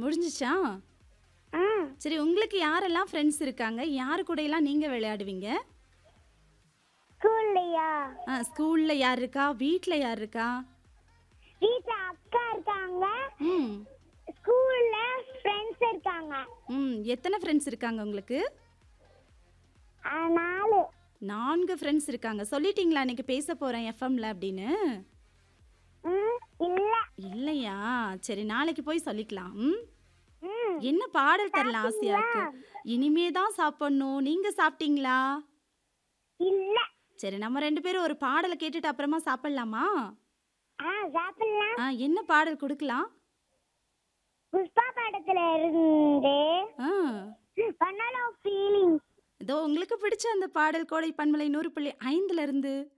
முடிஞ்சிச்சா ஆ சரி உங்களுக்கு யாரெல்லாம் ஃப்ரெண்ட்ஸ் இருக்காங்க யாரு கூடயெல்லாம் நீங்க விளையாடுவீங்க ஸ்கூல்லையா ஆ ஸ்கூல்ல யார் இருக்கா வீட்ல யார் இருக்கா வீட்ல அக்கா இருக்காங்க ம் ஸ்கூல்ல ஃப்ரெண்ட்ஸ் இருக்காங்க ம் எத்தனை ஃப்ரெண்ட்ஸ் இருக்காங்க உங்களுக்கு ஆ, நாலு நான்கு ஃப்ரெண்ட்ஸ் இருக்காங்க சொல்லிட்டீங்களா இன்னைக்கு பேச போறேன் எஃப்எம்ல அப்படின்னு ம் இல்ல இல்லையா சரி நாளைக்கு போய் சொல்லிக்கலாம் ம் ம் என்ன பாடல் தரலாம் ஆசையா இருக்கு இனிமே தான் சாப்பிடணும் நீங்க சாப்பிட்டீங்களா இல்ல சரி நம்ம ரெண்டு பேரும் ஒரு பாடலை கேட்டுட்டு அப்புறமா சாப்பிடலாமா ஆ சாப்பிடலாம் ஆ என்ன பாடல் கொடுக்கலாம் புஷ்பா படத்துல இருந்து ஆ பண்ணல ஃபீலிங் இதோ உங்களுக்கு பிடிச்ச அந்த பாடல் கோடை பண்பலை நூறு புள்ளி ஐந்துல இருந்து